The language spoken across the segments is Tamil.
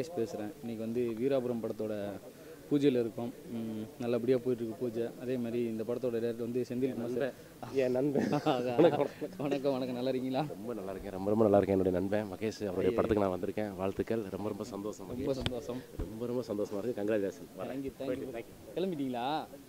மகேஷ் பேசுகிறேன் இன்றைக்கி வந்து வீராபுரம் படத்தோட பூஜையில் இருக்கோம் ம், நல்லபடியாக போயிட்டுருக்கு பூஜை அதே மாதிரி இந்த படத்தோட டேரக்டர் வந்து செந்தில்குமார் சார் என் நண்பன் வணக்கம் வணக்கம் நல்லா இருக்கீங்களா ரொம்ப நல்லா இருக்கேன் ரொம்ப ரொம்ப நல்லா இருக்கேன் என்னுடைய நண்பன் மகேஷ் அவருடைய படத்துக்கு நான் வந்திருக்கேன் வாழ்த்துக்கள் ரொம்ப ரொம்ப சந்தோஷம் ரொம்ப மகேஷ். சந்தோஷம் ரொம்ப ரொம்ப சந்தோஷமா இருக்கு கங்க்ராச்சுலேஷன் தேங்க்யூ தேங்க்யூ கிளம்பிட்டீங்களா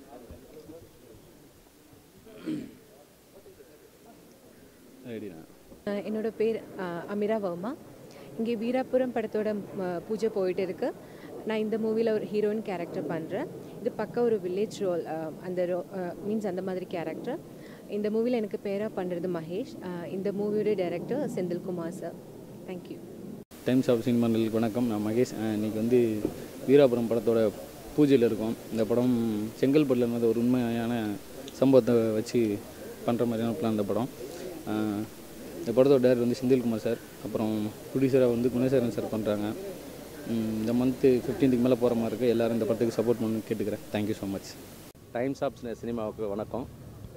ரெடிண்ணா அஹ் என்னோட பேர் அஹ், அமிரா வர்மா இங்கே வீராபுரம் படத்தோட ம- பூஜை போயிட்டு இருக்கு நான் இந்த மூவியில் ஒரு ஹீரோயின் கேரக்டர் பண்ணுறேன் இது பக்க ஒரு வில்லேஜ் ரோல் அந்த ரோ மீன்ஸ் அந்த மாதிரி கேரக்டர் இந்த மூவியில் எனக்கு பேராக பண்ணுறது மகேஷ் அஹ், இந்த மூவியோட director Senthilkumar sir thank you times of சினிமாண்டலுக்கு வணக்கம் நான் மகேஷ் அஹ் இன்னைக்கு வந்து வீராபுரம் படத்தோட பூஜையில் இருக்கோம் இந்த படம் செங்கல்பட்டில் இருந்த ஒரு உண்மையான சம்பவத்தை வச்சு பண்ணுற மாதிரியான பிளான் இந்த படம் அஹ் இந்த படத்தோட டேரக்டர் வந்து செந்தில்குமார் சார் அப்புறம் ப்ரொடியூசராக வந்து குணசேகரன் சார் பண்ணுறாங்க இந்த மந்த்து ஃபிஃப்டீன்த்துக்கு மேலே போகிற மாதிரி இருக்குது எல்லோரும் இந்த படத்துக்கு சப்போர்ட் பண்ணு கேட்டுக்கிறேன் thank you so much times of சினிமாவுக்கு வணக்கம்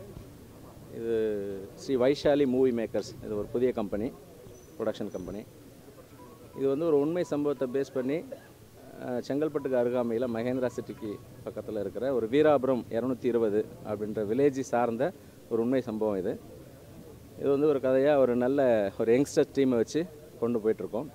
இது ஸ்ரீ வைஷாலி மூவி மேக்கர்ஸ் இது ஒரு புதிய கம்பெனி ப்ரொடக்ஷன் கம்பெனி இது வந்து ஒரு உண்மை சம்பவத்தை பேஸ் பண்ணி அஹ், செங்கல்பட்டுக்கு அருகாமையில் மகேந்திரா சிட்டிக்கு பக்கத்தில் இருக்கிற ஒரு வீராபுரம் இரநூத்தி இருபது அப்படின்ற வில்லேஜ் சார்ந்த ஒரு உண்மை சம்பவம் இது இது வந்து ஒரு கதையாக ஒரு நல்ல ஒரு யங்ஸ்டர் டீமை வச்சு கொண்டு போயிட்டுருக்கோம்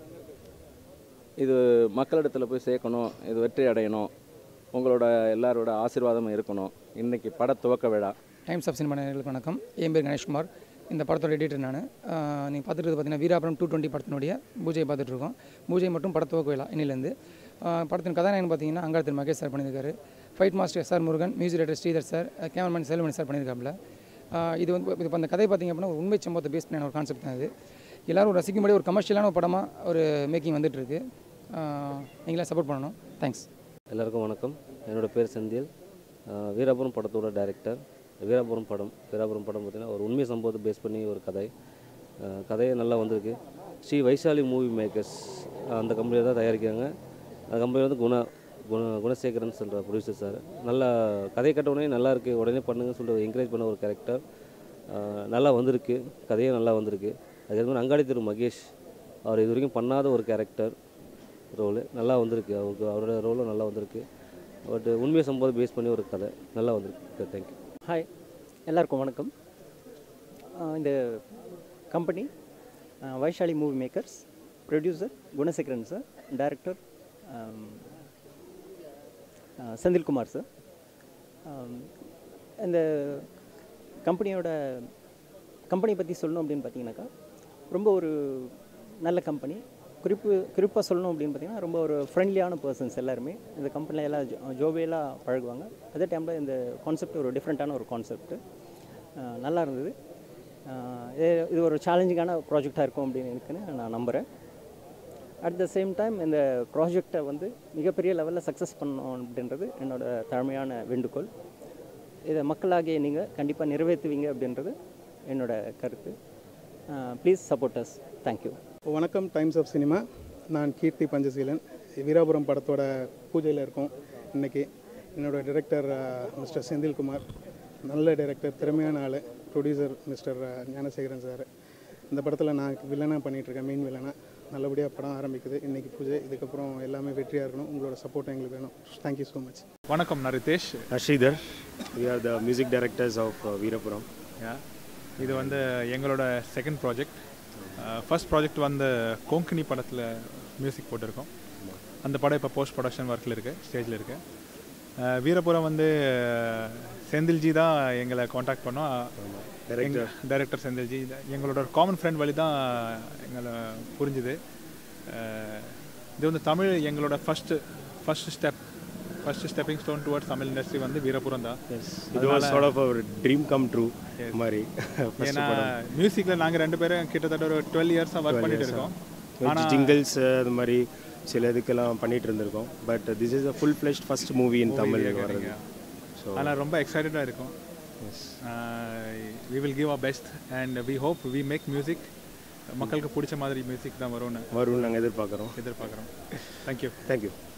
இது மக்களிடத்தில் போய் சேர்க்கணும் இது வெற்றி அடையணும் உங்களோட எல்லாரோட ஆசீர்வாதமும் இருக்கணும் இன்னைக்கு பட துவக்க விழா டைம்ஸ் ஆஃப் சினிமா நேயர்களுக்கு வணக்கம் என் பேர் கணேஷ்குமார் இந்த படத்தோட எடிட்டர் நான் நீங்கள் பார்த்துட்டு பார்த்தீங்கன்னா வீராபுரம் டூ டுவெண்ட்டி படத்தினுடைய பூஜையை பார்த்துட்டு இருக்கோம் பூஜை மற்றும் படத்துவக்க விழா இன்னிலேருந்து படத்தின் கதாநாயகன் பார்த்தீங்கன்னா அங்காளத்தில் மகேஷ் சார் பண்ணியிருக்காரு fight master S R Murugan music director Sridhar sir cameraman Selvamani sir பண்ணியிருக்காப்புல ஆஹ் இது வந்து இப்போ அந்த கதை பார்த்தீங்க அப்படின்னா ஒரு உண்மை சம்பவத்தை பேஸ் பண்ண ஒரு கான்செப்ட் தான் இது எல்லாரும் ரசிக்கும்படி ஒரு கமர்ஷியலான ஒரு படமாக ஒரு மேக்கிங் வந்துட்டு இருக்கு ஆஹ் நீங்களே சப்போர்ட் பண்ணணும் தேங்க்ஸ் எல்லாருக்கும் வணக்கம் என்னோட பேர் செந்தில் அஹ் வீராபுரம் படத்தோட டைரக்டர் வீராபுரம் படம் வீராபுரம் படம் பார்த்திங்கன்னா ஒரு உண்மை சம்பவத்தை பேஸ் பண்ணி ஒரு கதை அஹ் கதையே நல்லா வந்திருக்கு ஸ்ரீ வைஷாலி மூவி மேக்கர்ஸ் அந்த கம்பெனியில் தான் தயாரிக்கிறாங்க அந்த கம்பெனி வந்து குண குண குணசேகரன் சொல்கிற ப்ரொடியூசர் சார் நல்லா கதை கட்ட உடனே நல்லா இருக்கு உடனே பண்ணுங்கன்னு சொல்லிட்டு என்கரேஜ் பண்ண ஒரு கேரக்டர் நல்லா வந்திருக்கு கதையும் நல்லா வந்திருக்கு அதுக்கேற்ற மாதிரி அங்காடி திரு மகேஷ் அவர் இது வரைக்கும் பண்ணாத ஒரு கேரக்டர் ரோலு நல்லா வந்திருக்கு அவருக்கு அவரோட ரோலும் நல்லா வந்திருக்கு பட் உண்மையை சம்பவம் பேஸ் பண்ணி ஒரு கதை நல்லா வந்திருக்கு தேங்க்யூ ஹாய் எல்லாருக்கும் வணக்கம் ஆஹ் இந்த company Vaishali movie makers producer Gunasekaran sir director Senthilkumar sir ஆம், இந்த கம்பெனியோட கம்பெனி பற்றி சொல்லணும் அப்படின்னு பார்த்தீங்கன்னாக்கா ரொம்ப ஒரு நல்ல கம்பெனி குறிப்பு குறிப்பாக சொல்லணும் அப்படின்னு பார்த்தீங்கன்னா ரொம்ப ஒரு ஃப்ரெண்ட்லியான பர்சன்ஸ் எல்லாருமே இந்த கம்பெனியில் எல்லாம் ஜோ ஜோவியலாக பழகுவாங்க அதே டைமில் இந்த கான்செப்ட் ஒரு டிஃப்ரெண்ட்டான ஒரு கான்செப்ட் நல்லா இருந்தது ஆஹ் இது இது ஒரு சேலஞ்சிங்கான ப்ராஜெக்டாக இருக்கும் அப்படின்னு இருக்குன்னு நான் நம்புகிறேன் அட் த சேம் டைம் இந்த ப்ராஜெக்டை வந்து மிகப்பெரிய லெவலில் சக்ஸஸ் பண்ணணும் அப்படின்றது என்னோட தாழ்மையான வேண்டுகோள் இதை மக்களாகிய நீங்கள் கண்டிப்பாக நிறைவேற்றுவீங்க அப்படின்றது என்னோட கருத்து ப்ளீஸ் சப்போர்ட் அஸ் தேங்க்யூ வணக்கம் டைம்ஸ் ஆஃப் சினிமா நான் கீர்த்தி பஞ்சசீலன் வீராபுரம் படத்தோட பூஜையில் இருக்கோம் இன்னைக்கு என்னோட டைரக்டர் மிஸ்டர் செந்தில்குமார் நல்ல டைரக்டர் திறமையான ஆள் ப்ரொடியூசர் மிஸ்டர் ஞானசேகரன் சார் இந்த படத்தில் நான் வில்லனாக பண்ணிகிட்ருக்கேன் மெயின் வில்லனாக நல்லபடியாக படம் ஆரம்பிக்குது இன்றைக்கி பூஜை இதுக்கப்புறம் எல்லாமே வெற்றியாக இருக்கணும் உங்களோட சப்போர்ட் எங்களுக்கு வேணும் தேங்க்யூ ஸோ மச் வணக்கம் நான் Ritesh Sridhar. We are the music directors of uh, Veerapuram. Yeah. இது வந்து எங்களோட செகண்ட் ப்ராஜெக்ட் ஃபர்ஸ்ட் ப்ராஜெக்ட் வந்து கோங்கனி படத்தில் மியூசிக் போட்டிருக்கோம் அந்த படம் இப்போ போஸ்ட் ப்ரொடக்ஷன் ஒர்க்கில் இருக்குது ஸ்டேஜில் இருக்குது வீரபுரம் வந்து அஹ், செந்தில்ஜி தான் எங்களை காண்டாக்ட் பண்ணோம் Director. டைரக்டர் செந்தில்ஜி எங்களோட ஒரு காமன் ஃப்ரெண்ட் வழி தான் எங்களை புரிஞ்சுது அஹ், இது வந்து தமிழ் எங்களோட first first step first stepping stone towards Tamil industry வந்து வீரபுரம் தான் It was sort of a dream come true. மாதிரி first ஏன்னா படம். மியூசிக்கில் நாங்கள் ரெண்டு பேரும் கிட்டத்தட்ட ஒரு டுவெல் இயர்ஸாக ஒர்க் 12 பண்ணிட்டு years இருக்கோம் ஆ. ஆனால் ஜிங்கிள்ஸ் அது மாதிரி சில இதுக்கெல்லாம் பண்ணிட்டு இருந்திருக்கோம் but this is a full fledged first movie in Tamil வர்றது ஸோ ஆனால் ரொம்ப எக்ஸைட்டடாக இருக்கும் we will give a best and we hope we make music மக்களுக்கு பிடிச்ச மாதிரி மியூசிக் தான் வரும்னு வரும்னு நாங்கள் எதிர்பார்க்குறோம் எதிர்பார்க்குறோம் தேங்க்யூ தேங்க்யூ